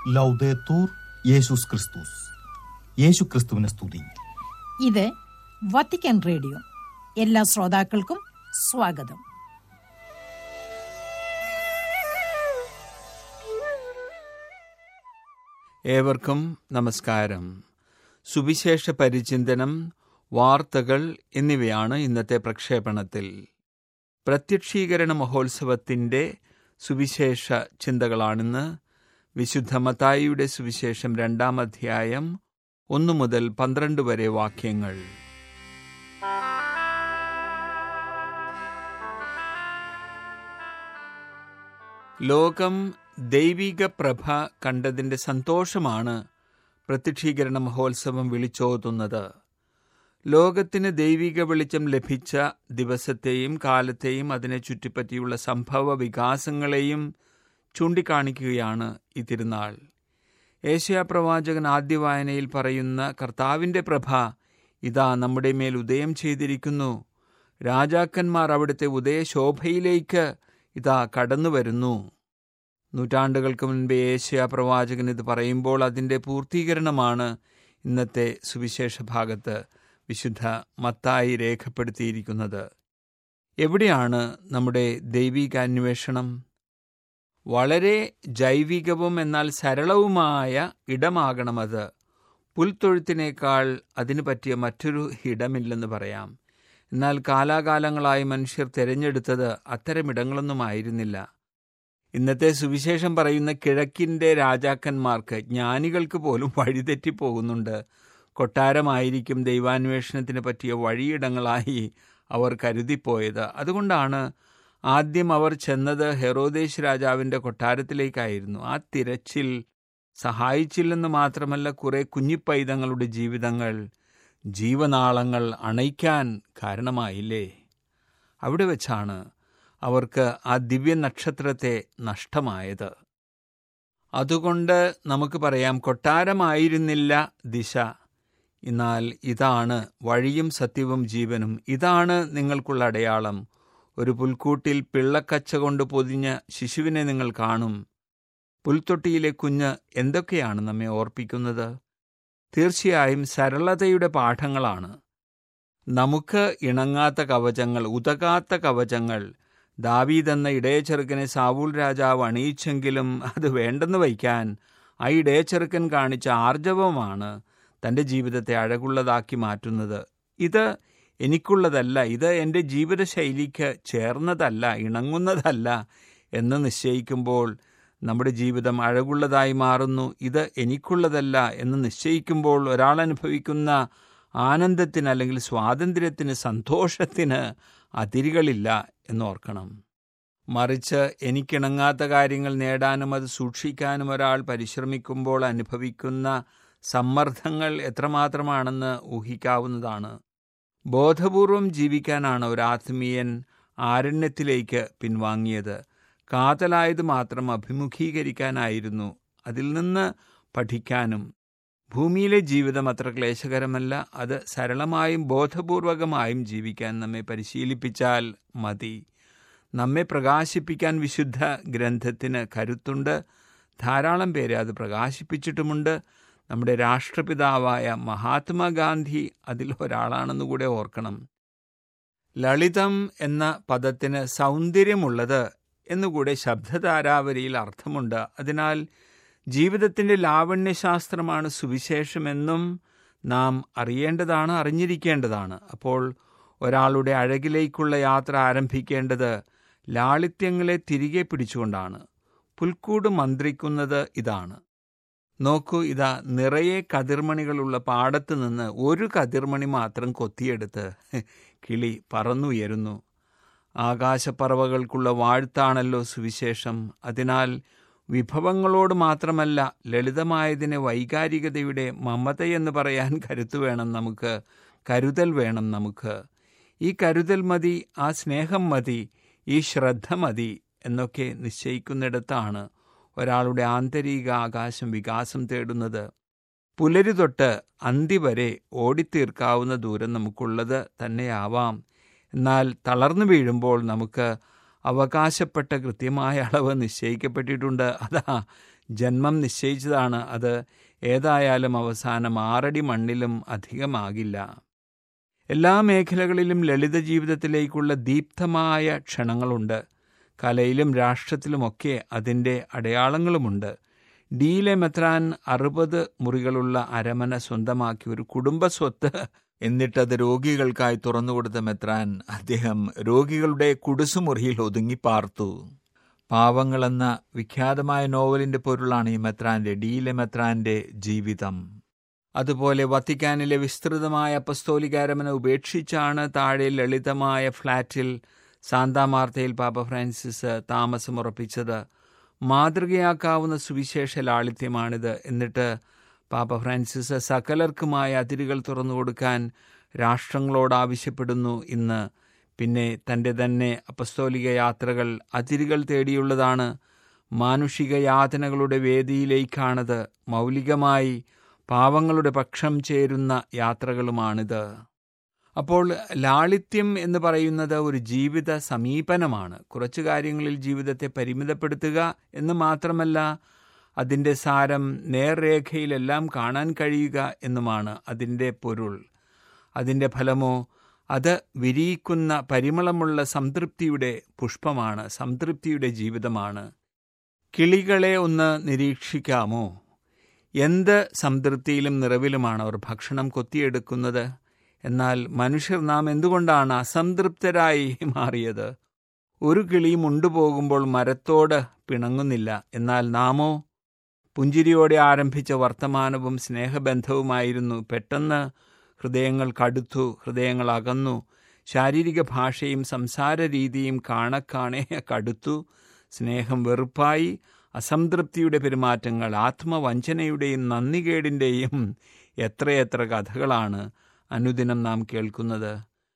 ലൗദേത്തൂർ യേശുസ് ക്രിസ്തുസ് യേശു ക്രിസ്തുവിനെ സ്തുതി ഇത് വത്തിക്കാൻ റേഡിയോ എല്ലാ ശ്രോതാക്കൾക്കും സ്വാഗതം ഏവർക്കും നമസ്കാരം സുവിശേഷ പരിചിന്തനം വാർത്തകൾ എന്നിവയാണ് ഇന്നത്തെ പ്രക്ഷേപണത്തിൽ പ്രത്യക്ഷീകരണ മഹോത്സവത്തിൻ്റെ സുവിശേഷ ചിന്തകളാണിന്ന് വിശുദ്ധ മത്തായിയുടെ സുവിശേഷം രണ്ടാം അധ്യായം ഒന്നു മുതൽ പന്ത്രണ്ട് വരെ വാക്യങ്ങൾ ലോകം ദൈവിക പ്രഭ കണ്ടതിൻ്റെ സന്തോഷമാണ് പ്രത്യക്ഷീകരണ മഹോത്സവം വിളിച്ചോതുന്നത് ലോകത്തിന് ദൈവിക വെളിച്ചം ലഭിച്ച ദിവസത്തെയും കാലത്തെയും അതിനെ ചുറ്റിപ്പറ്റിയുള്ള സംഭവ വികാസങ്ങളെയും ചൂണ്ടിക്കാണിക്കുകയാണ് ഈ തിരുനാൾ ഏഷ്യാ പ്രവാചകൻ ആദ്യ വായനയിൽ പറയുന്ന കർത്താവിൻ്റെ പ്രഭ ഇതാ നമ്മുടെ മേൽ ഉദയം ചെയ്തിരിക്കുന്നു രാജാക്കന്മാർ അവിടുത്തെ ഉദയശോഭയിലേക്ക് ഇതാ കടന്നു വരുന്നു നൂറ്റാണ്ടുകൾക്ക് മുൻപേ ഏഷ്യ പ്രവാചകൻ ഇത് പറയുമ്പോൾ അതിൻ്റെ പൂർത്തീകരണമാണ് ഇന്നത്തെ സുവിശേഷ ഭാഗത്ത് വിശുദ്ധ മത്തായി രേഖപ്പെടുത്തിയിരിക്കുന്നത് എവിടെയാണ് നമ്മുടെ ദൈവികാന്വേഷണം വളരെ ജൈവികവും എന്നാൽ സരളവുമായ ഇടമാകണമത് പുൽത്തൊഴുത്തിനേക്കാൾ അതിനു പറ്റിയ മറ്റൊരു ഇടമില്ലെന്ന് പറയാം എന്നാൽ കാലാകാലങ്ങളായി മനുഷ്യർ തിരഞ്ഞെടുത്തത് അത്തരമിടങ്ങളൊന്നും ആയിരുന്നില്ല ഇന്നത്തെ സുവിശേഷം പറയുന്ന കിഴക്കിൻ്റെ രാജാക്കന്മാർക്ക് ജ്ഞാനികൾക്ക് പോലും വഴിതെറ്റിപ്പോകുന്നുണ്ട് കൊട്ടാരമായിരിക്കും ദൈവാന്വേഷണത്തിന് പറ്റിയ വഴിയിടങ്ങളായി അവർ കരുതിപ്പോയത് അതുകൊണ്ടാണ് ആദ്യം അവർ ചെന്നത് ഹെറോദേശ് രാജാവിൻ്റെ കൊട്ടാരത്തിലേക്കായിരുന്നു ആ തിരച്ചിൽ സഹായിച്ചില്ലെന്ന് മാത്രമല്ല കുറെ കുഞ്ഞിപ്പൈതങ്ങളുടെ ജീവിതങ്ങൾ ജീവനാളങ്ങൾ അണയ്ക്കാൻ കാരണമായില്ലേ അവിടെ വെച്ചാണ് അവർക്ക് ആ ദിവ്യ നക്ഷത്രത്തെ നഷ്ടമായത് അതുകൊണ്ട് നമുക്ക് പറയാം കൊട്ടാരമായിരുന്നില്ല ദിശ എന്നാൽ ഇതാണ് വഴിയും സത്യവും ജീവനും ഇതാണ് നിങ്ങൾക്കുള്ള അടയാളം ഒരു പുൽക്കൂട്ടിൽ പിള്ളക്കച്ച കൊണ്ട് പൊതിഞ്ഞ ശിശുവിനെ നിങ്ങൾ കാണും പുൽത്തൊട്ടിയിലെ കുഞ്ഞ് എന്തൊക്കെയാണ് നമ്മെ ഓർപ്പിക്കുന്നത് തീർച്ചയായും സരളതയുടെ പാഠങ്ങളാണ് നമുക്ക് ഇണങ്ങാത്ത കവചങ്ങൾ ഉതകാത്ത കവചങ്ങൾ ദാവീദ് എന്ന ഇടയച്ചെറുക്കനെ സാവൂൾ രാജാവ് അണിയിച്ചെങ്കിലും അത് വേണ്ടെന്ന് വയ്ക്കാൻ ആ ഇടയച്ചെറുക്കൻ കാണിച്ച ആർജവമാണ് തൻ്റെ ജീവിതത്തെ അഴകുള്ളതാക്കി മാറ്റുന്നത് ഇത് എനിക്കുള്ളതല്ല ഇത് എൻ്റെ ജീവിതശൈലിക്ക് ചേർന്നതല്ല ഇണങ്ങുന്നതല്ല എന്ന് നിശ്ചയിക്കുമ്പോൾ നമ്മുടെ ജീവിതം അഴകുള്ളതായി മാറുന്നു ഇത് എനിക്കുള്ളതല്ല എന്ന് നിശ്ചയിക്കുമ്പോൾ ഒരാൾ അനുഭവിക്കുന്ന ആനന്ദത്തിന് അല്ലെങ്കിൽ സ്വാതന്ത്ര്യത്തിന് സന്തോഷത്തിന് അതിരുകളില്ല എന്നോർക്കണം മറിച്ച് എനിക്കിണങ്ങാത്ത കാര്യങ്ങൾ നേടാനും അത് സൂക്ഷിക്കാനും ഒരാൾ പരിശ്രമിക്കുമ്പോൾ അനുഭവിക്കുന്ന സമ്മർദ്ദങ്ങൾ എത്രമാത്രമാണെന്ന് ഊഹിക്കാവുന്നതാണ് ബോധപൂർവം ജീവിക്കാനാണ് ഒരു ആത്മീയൻ ആരണ്യത്തിലേക്ക് പിൻവാങ്ങിയത് കാതലായത് മാത്രം അഭിമുഖീകരിക്കാനായിരുന്നു അതിൽ നിന്ന് പഠിക്കാനും ഭൂമിയിലെ ജീവിതം അത്ര ക്ലേശകരമല്ല അത് സരളമായും ബോധപൂർവകമായും ജീവിക്കാൻ നമ്മെ പരിശീലിപ്പിച്ചാൽ മതി നമ്മെ പ്രകാശിപ്പിക്കാൻ വിശുദ്ധ ഗ്രന്ഥത്തിന് കരുത്തുണ്ട് ധാരാളം പേരെ അത് പ്രകാശിപ്പിച്ചിട്ടുമുണ്ട് നമ്മുടെ രാഷ്ട്രപിതാവായ മഹാത്മാഗാന്ധി അതിൽ ഒരാളാണെന്ന് കൂടെ ഓർക്കണം ലളിതം എന്ന പദത്തിന് സൗന്ദര്യമുള്ളത് എന്നുകൂടെ ശബ്ദധാരാവരിയിൽ അർത്ഥമുണ്ട് അതിനാൽ ജീവിതത്തിൻ്റെ ലാവണ്യശാസ്ത്രമാണ് സുവിശേഷമെന്നും നാം അറിയേണ്ടതാണ് അറിഞ്ഞിരിക്കേണ്ടതാണ് അപ്പോൾ ഒരാളുടെ അഴകിലേക്കുള്ള യാത്ര ആരംഭിക്കേണ്ടത് ലാളിത്യങ്ങളെ തിരികെ പിടിച്ചുകൊണ്ടാണ് പുൽക്കൂട് മന്ത്രിക്കുന്നത് ഇതാണ് നോക്കൂ ഇതാ നിറയെ കതിർമണികളുള്ള പാടത്ത് നിന്ന് ഒരു കതിർമണി മാത്രം കൊത്തിയെടുത്ത് കിളി പറന്നുയരുന്നു ആകാശപ്പറവകൾക്കുള്ള വാഴ്ത്താണല്ലോ സുവിശേഷം അതിനാൽ വിഭവങ്ങളോട് മാത്രമല്ല ലളിതമായതിനെ വൈകാരികതയുടെ മമതയെന്ന് പറയാൻ കരുത്തു വേണം നമുക്ക് കരുതൽ വേണം നമുക്ക് ഈ കരുതൽ മതി ആ സ്നേഹം മതി ഈ ശ്രദ്ധ മതി എന്നൊക്കെ നിശ്ചയിക്കുന്നിടത്താണ് ഒരാളുടെ ആന്തരിക ആകാശം വികാസം തേടുന്നത് പുലരി തൊട്ട് അന്തി വരെ ഓടിത്തീർക്കാവുന്ന ദൂരം നമുക്കുള്ളത് തന്നെയാവാം എന്നാൽ തളർന്നു വീഴുമ്പോൾ നമുക്ക് അവകാശപ്പെട്ട കൃത്യമായ അളവ് നിശ്ചയിക്കപ്പെട്ടിട്ടുണ്ട് അതാ ജന്മം നിശ്ചയിച്ചതാണ് അത് ഏതായാലും അവസാനം ആറടി മണ്ണിലും അധികമാകില്ല എല്ലാ മേഖലകളിലും ലളിത ജീവിതത്തിലേക്കുള്ള ദീപ്തമായ ക്ഷണങ്ങളുണ്ട് കലയിലും രാഷ്ട്രത്തിലുമൊക്കെ അതിൻ്റെ അടയാളങ്ങളുമുണ്ട് ഡിയിലെ മെത്രാൻ അറുപത് മുറികളുള്ള അരമന സ്വന്തമാക്കി ഒരു കുടുംബ സ്വത്ത് എന്നിട്ടത് രോഗികൾക്കായി തുറന്നുകൊടുത്ത മെത്രാൻ അദ്ദേഹം രോഗികളുടെ കുടുസുമുറിയിൽ ഒതുങ്ങി പാർത്തു പാവങ്ങളെന്ന വിഖ്യാതമായ നോവലിന്റെ പൊരുളാണ് ഈ മെത്രാന്റെ ഡിയിലെ മെത്രാന്റെ ജീവിതം അതുപോലെ വത്തിക്കാനിലെ വിസ്തൃതമായ അപ്പസ്തോലികാരമന ഉപേക്ഷിച്ചാണ് താഴെ ലളിതമായ ഫ്ളാറ്റിൽ സാന്താമാർത്തയിൽ പാപ്പ ഫ്രാൻസിസ് താമസമുറപ്പിച്ചത് മാതൃകയാക്കാവുന്ന സുവിശേഷ ലാളിത്യമാണിത് എന്നിട്ട് പാപ്പ ഫ്രാൻസിസ് സകലർക്കുമായ അതിരുകൾ തുറന്നു കൊടുക്കാൻ രാഷ്ട്രങ്ങളോട് ആവശ്യപ്പെടുന്നു ഇന്ന് പിന്നെ തൻ്റെ തന്നെ അപ്പസ്തോലിക യാത്രകൾ അതിരുകൾ തേടിയുള്ളതാണ് മാനുഷിക യാതനകളുടെ വേദിയിലേക്കാണത് മൗലികമായി പാവങ്ങളുടെ പക്ഷം ചേരുന്ന യാത്രകളുമാണിത് അപ്പോൾ ലാളിത്യം എന്ന് പറയുന്നത് ഒരു ജീവിത സമീപനമാണ് കുറച്ചു കാര്യങ്ങളിൽ ജീവിതത്തെ പരിമിതപ്പെടുത്തുക എന്ന് മാത്രമല്ല അതിൻ്റെ സാരം നേർരേഖയിലെല്ലാം കാണാൻ കഴിയുക എന്നുമാണ് അതിൻ്റെ പൊരുൾ അതിൻ്റെ ഫലമോ അത് വിരിയിക്കുന്ന പരിമളമുള്ള സംതൃപ്തിയുടെ പുഷ്പമാണ് സംതൃപ്തിയുടെ ജീവിതമാണ് കിളികളെ ഒന്ന് നിരീക്ഷിക്കാമോ എന്ത് സംതൃപ്തിയിലും നിറവിലുമാണ് അവർ ഭക്ഷണം കൊത്തിയെടുക്കുന്നത് എന്നാൽ മനുഷ്യർ നാം എന്തുകൊണ്ടാണ് അസംതൃപ്തരായി മാറിയത് ഒരു കിളി മുണ്ടുപോകുമ്പോൾ മരത്തോട് പിണങ്ങുന്നില്ല എന്നാൽ നാമോ പുഞ്ചിരിയോടെ ആരംഭിച്ച വർത്തമാനവും സ്നേഹബന്ധവുമായിരുന്നു പെട്ടെന്ന് ഹൃദയങ്ങൾ കടുത്തു ഹൃദയങ്ങൾ അകന്നു ശാരീരിക ഭാഷയും സംസാര രീതിയും കാണക്കാണെ കടുത്തു സ്നേഹം വെറുപ്പായി അസംതൃപ്തിയുടെ പെരുമാറ്റങ്ങൾ ആത്മവഞ്ചനയുടെയും നന്ദികേടിൻ്റെയും എത്രയെത്ര കഥകളാണ് അനുദിനം നാം കേൾക്കുന്നത്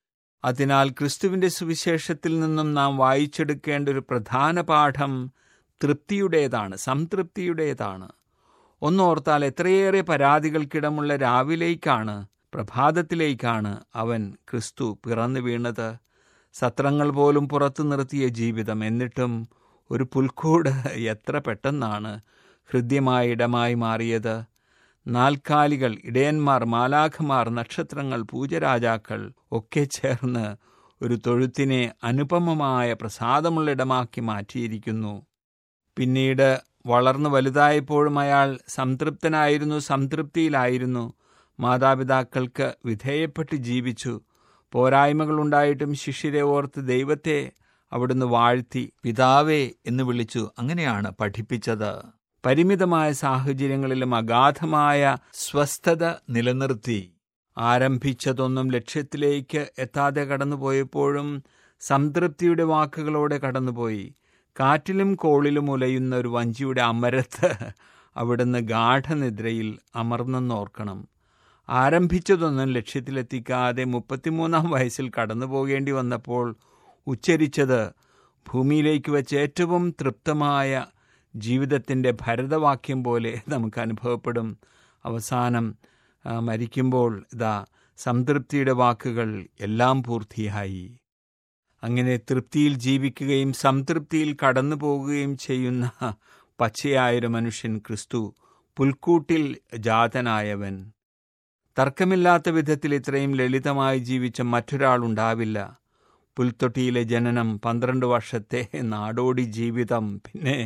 അതിനാൽ ക്രിസ്തുവിൻ്റെ സുവിശേഷത്തിൽ നിന്നും നാം വായിച്ചെടുക്കേണ്ട ഒരു പ്രധാന പാഠം തൃപ്തിയുടേതാണ് സംതൃപ്തിയുടേതാണ് ഒന്നോർത്താൽ എത്രയേറെ പരാതികൾക്കിടമുള്ള രാവിലേക്കാണ് പ്രഭാതത്തിലേക്കാണ് അവൻ ക്രിസ്തു പിറന്നു വീണത് സത്രങ്ങൾ പോലും പുറത്തു നിർത്തിയ ജീവിതം എന്നിട്ടും ഒരു പുൽക്കൂട് എത്ര പെട്ടെന്നാണ് ഹൃദ്യമായ ഇടമായി മാറിയത് നാൽക്കാലികൾ ഇടയന്മാർ മാലാഖമാർ നക്ഷത്രങ്ങൾ പൂജരാജാക്കൾ ഒക്കെ ചേർന്ന് ഒരു തൊഴുത്തിനെ അനുപമമായ പ്രസാദമുള്ള ഇടമാക്കി മാറ്റിയിരിക്കുന്നു പിന്നീട് വളർന്നു വലുതായപ്പോഴും അയാൾ സംതൃപ്തനായിരുന്നു സംതൃപ്തിയിലായിരുന്നു മാതാപിതാക്കൾക്ക് വിധേയപ്പെട്ട് ജീവിച്ചു പോരായ്മകളുണ്ടായിട്ടും ശിഷ്യരെ ഓർത്ത് ദൈവത്തെ അവിടുന്ന് വാഴ്ത്തി പിതാവേ എന്ന് വിളിച്ചു അങ്ങനെയാണ് പഠിപ്പിച്ചത് പരിമിതമായ സാഹചര്യങ്ങളിലും അഗാധമായ സ്വസ്ഥത നിലനിർത്തി ആരംഭിച്ചതൊന്നും ലക്ഷ്യത്തിലേക്ക് എത്താതെ കടന്നുപോയപ്പോഴും സംതൃപ്തിയുടെ വാക്കുകളോടെ കടന്നുപോയി കാറ്റിലും കോളിലും ഉലയുന്ന ഒരു വഞ്ചിയുടെ അമരത്ത് അവിടുന്ന് ഗാഠനിദ്രയിൽ അമർന്നെന്നോർക്കണം ആരംഭിച്ചതൊന്നും ലക്ഷ്യത്തിലെത്തിക്കാതെ മുപ്പത്തിമൂന്നാം വയസ്സിൽ കടന്നു പോകേണ്ടി വന്നപ്പോൾ ഉച്ചരിച്ചത് ഭൂമിയിലേക്ക് വെച്ച് ഏറ്റവും തൃപ്തമായ ജീവിതത്തിൻ്റെ ഭരതവാക്യം പോലെ നമുക്ക് അനുഭവപ്പെടും അവസാനം ആ, മരിക്കുമ്പോൾ ഇതാ സംതൃപ്തിയുടെ വാക്കുകൾ എല്ലാം പൂർത്തിയായി അങ്ങനെ തൃപ്തിയിൽ ജീവിക്കുകയും സംതൃപ്തിയിൽ കടന്നു പോകുകയും ചെയ്യുന്ന പച്ചയായൊരു മനുഷ്യൻ ക്രിസ്തു പുൽക്കൂട്ടിൽ ജാതനായവൻ തർക്കമില്ലാത്ത വിധത്തിൽ ഇത്രയും ലളിതമായി ജീവിച്ച മറ്റൊരാളുണ്ടാവില്ല പുൽത്തൊട്ടിയിലെ ജനനം പന്ത്രണ്ട് വർഷത്തെ നാടോടി ജീവിതം പിന്നെ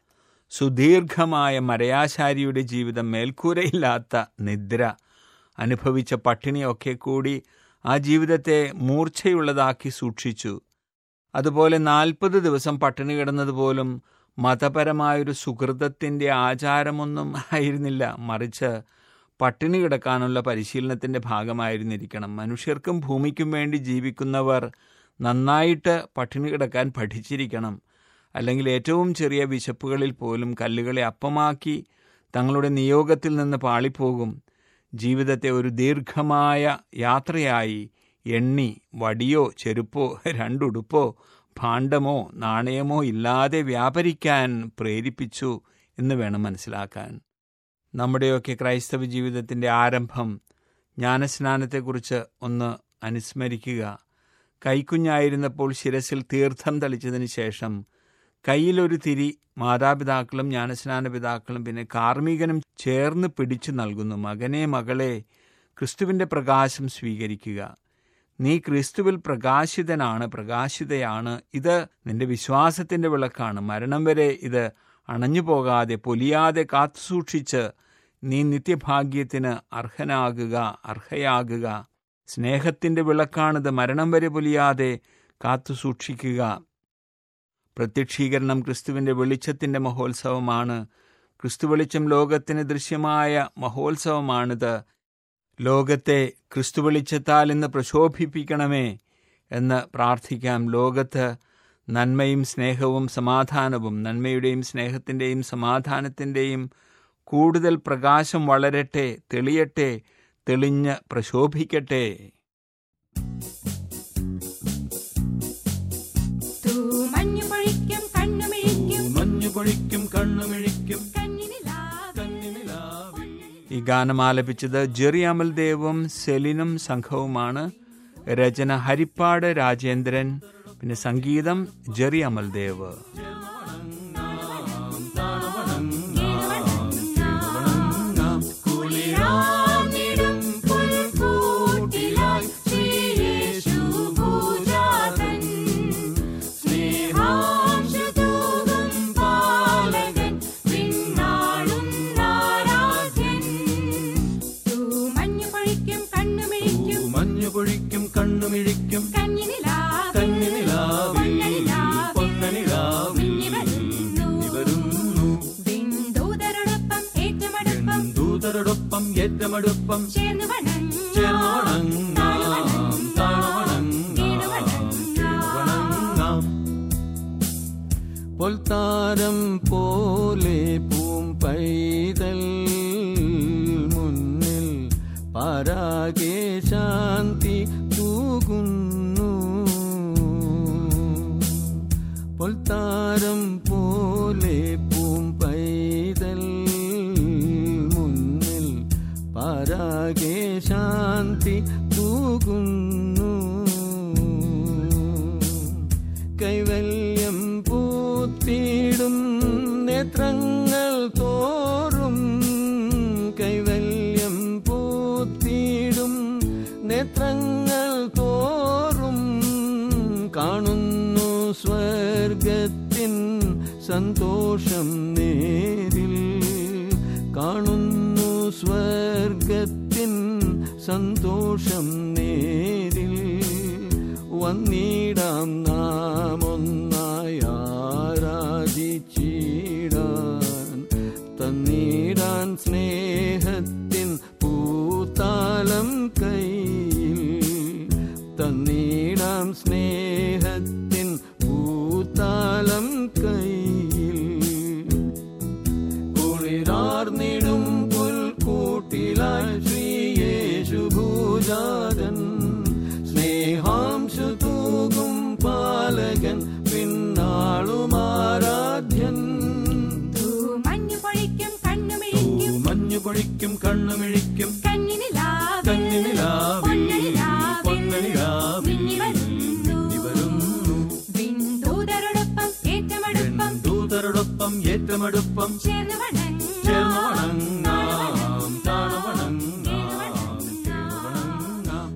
സുദീർഘമായ മരയാശാരിയുടെ ജീവിതം മേൽക്കൂരയില്ലാത്ത നിദ്ര അനുഭവിച്ച പട്ടിണിയൊക്കെ കൂടി ആ ജീവിതത്തെ മൂർച്ചയുള്ളതാക്കി സൂക്ഷിച്ചു അതുപോലെ നാൽപ്പത് ദിവസം പട്ടിണി കിടന്നതുപോലും മതപരമായൊരു സുഹൃതത്തിൻ്റെ ആചാരമൊന്നും ആയിരുന്നില്ല മറിച്ച് പട്ടിണി കിടക്കാനുള്ള പരിശീലനത്തിൻ്റെ ഭാഗമായിരുന്നിരിക്കണം മനുഷ്യർക്കും ഭൂമിക്കും വേണ്ടി ജീവിക്കുന്നവർ നന്നായിട്ട് പട്ടിണി കിടക്കാൻ പഠിച്ചിരിക്കണം അല്ലെങ്കിൽ ഏറ്റവും ചെറിയ വിശപ്പുകളിൽ പോലും കല്ലുകളെ അപ്പമാക്കി തങ്ങളുടെ നിയോഗത്തിൽ നിന്ന് പാളിപ്പോകും ജീവിതത്തെ ഒരു ദീർഘമായ യാത്രയായി എണ്ണി വടിയോ ചെരുപ്പോ രണ്ടുടുപ്പോ ഭാണ്ഡമോ നാണയമോ ഇല്ലാതെ വ്യാപരിക്കാൻ പ്രേരിപ്പിച്ചു എന്ന് വേണം മനസ്സിലാക്കാൻ നമ്മുടെയൊക്കെ ക്രൈസ്തവ ജീവിതത്തിൻ്റെ ആരംഭം ജ്ഞാനസ്നാനത്തെക്കുറിച്ച് ഒന്ന് അനുസ്മരിക്കുക കൈക്കുഞ്ഞായിരുന്നപ്പോൾ ശിരസിൽ തീർത്ഥം തളിച്ചതിന് ശേഷം കയ്യിലൊരു തിരി മാതാപിതാക്കളും ജ്ഞാനസ്നാന പിതാക്കളും പിന്നെ കാർമ്മികനും ചേർന്ന് പിടിച്ചു നൽകുന്നു മകനെ മകളെ ക്രിസ്തുവിൻ്റെ പ്രകാശം സ്വീകരിക്കുക നീ ക്രിസ്തുവിൽ പ്രകാശിതനാണ് പ്രകാശിതയാണ് ഇത് നിന്റെ വിശ്വാസത്തിൻ്റെ വിളക്കാണ് മരണം വരെ ഇത് അണഞ്ഞു പോകാതെ പൊലിയാതെ കാത്തുസൂക്ഷിച്ച് നീ നിത്യഭാഗ്യത്തിന് അർഹനാകുക അർഹയാകുക സ്നേഹത്തിൻ്റെ വിളക്കാണിത് മരണം വരെ പൊലിയാതെ കാത്തുസൂക്ഷിക്കുക പ്രത്യക്ഷീകരണം ക്രിസ്തുവിൻ്റെ വെളിച്ചത്തിൻ്റെ മഹോത്സവമാണ് ക്രിസ്തു വെളിച്ചം ലോകത്തിന് ദൃശ്യമായ മഹോത്സവമാണിത് ലോകത്തെ ക്രിസ്തു വെളിച്ചത്താൽ ഇന്ന് പ്രശോഭിപ്പിക്കണമേ എന്ന് പ്രാർത്ഥിക്കാം ലോകത്ത് നന്മയും സ്നേഹവും സമാധാനവും നന്മയുടെയും സ്നേഹത്തിൻ്റെയും സമാധാനത്തിൻ്റെയും കൂടുതൽ പ്രകാശം വളരട്ടെ തെളിയട്ടെ തെളിഞ്ഞ് പ്രശോഭിക്കട്ടെ മഞ്ഞു പൊഴിക്കും കണ്ണുമിഴിക്കും മഞ്ഞു പൊഴിക്കും കണ്ണുമിഴിക്കും കണ്ണിനിലാവിൽ ഈ ഗാനം ആലപിച്ചത് ജെറി അമൽദേവും സെലിനും സംഘവുമാണ് രചന ഹരിപ്പാട് രാജേന്ദ്രൻ പിന്നെ സംഗീതം ജെറി അമൽദേവ് കുളിരാർന്നിടും പുൽക്കൂട്ടിലായി ശ്രീയേശു ഭൂജാതൻ. സ്നേഹാംശതൂകും പാലകൻ പിന്നാളും ആരാധ്യൻ. തൂമഞ്ഞു പൊഴിക്കും കണ്ണുമിഴിക്കും മഞ്ഞു പൊഴിക്കും കണ്ണുമിഴിക്കും കണ്ണിനിലാവിൽ കണ്ണിനിലാവിൽ പൊന്നനിലാവിൽ വരുന്നു വിണ്ടൂതരോടൊപ്പം ഏറ്റമടുപ്പം ദൂതരോടൊപ്പം ഏറ്റമടുപ്പം ചേർന്ന് വണങ്ങാം. ചേർന്ന് വണങ്ങാം താഴ്വണങ്ങാം വണങ്ങാം പൊൽത്താരം പോലെ പൂം പൈതൽ മുന്നിൽ പാരാകെ ശാന്തി തൂകുന്നു പൊൽത്താരം പോലെ പൂം പൈതൽ മുന്നിൽ പാരാകെ ശാന്തി തൂകുന്നു കൈവല്യം പൂത്തിടും നേത്രങ്ങൾ തോറും കൈവല്യം പൂത്തിടും നേത്രങ്ങൾ തോറും കാണുന്നു സ്വർഗത്തിൻ സന്തോഷം നേരിൽ കാണുന്നു സ്വർഗത്തിൻ സന്തോഷം നേരിൽ വന്നിടാം നാം ഒന്നായി ആരാധിച്ചിടാൻ തന്നിടാൻ സ്നേഹത്തിൻ പൂത്താലം കയ്യിൽ തന്നിടാം സ്നേഹത്തിൻ പൂത്താലം കയ്യിൽ കുളിരാർന്നിടും പുൽക്കൂട്ടിലായി ശ്രീയേശു ഭൂജാതൻ സ്നേഹാംശു തൂകും പാലകൻ പിന്നാളും ആരാധ്യൻ തൂമഞ്ഞു പൊഴിക്കും കണ്ണുമിഴിക്കും മഞ്ഞു പൊഴിക്കും കണ്ണുമിഴിക്കും കണ്ണിനിലാവിൽ കണ്ണിനിലാവിൽ പൊന്നനിലാവിൽ വരുന്നു. വരുന്നു വിണ്ടൂതരോടൊപ്പം ഏറ്റമടുപ്പം ദൂതരോടൊപ്പം ഏറ്റമടുപ്പം ചേർന്ന് വണങ്ങാം. ചേർന്ന് വണങ്ങാം താണു വണങ്ങാം ചേർന്ന് വണങ്ങാം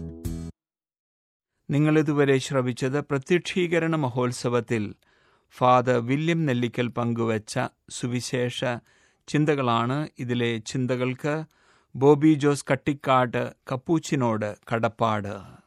നിങ്ങളിതുവരെ ശ്രവിച്ചത് പ്രത്യക്ഷീകരണ മഹോത്സവത്തിൽ ഫാദർ വില്യം നെല്ലിക്കൽ പങ്കുവച്ച സുവിശേഷ ചിന്തകളാണ് ഇതിലെ ചിന്തകൾക്ക് ബോബി ജോസ് കട്ടിക്കാട് കപ്പൂച്ചിനോട് കടപ്പാട്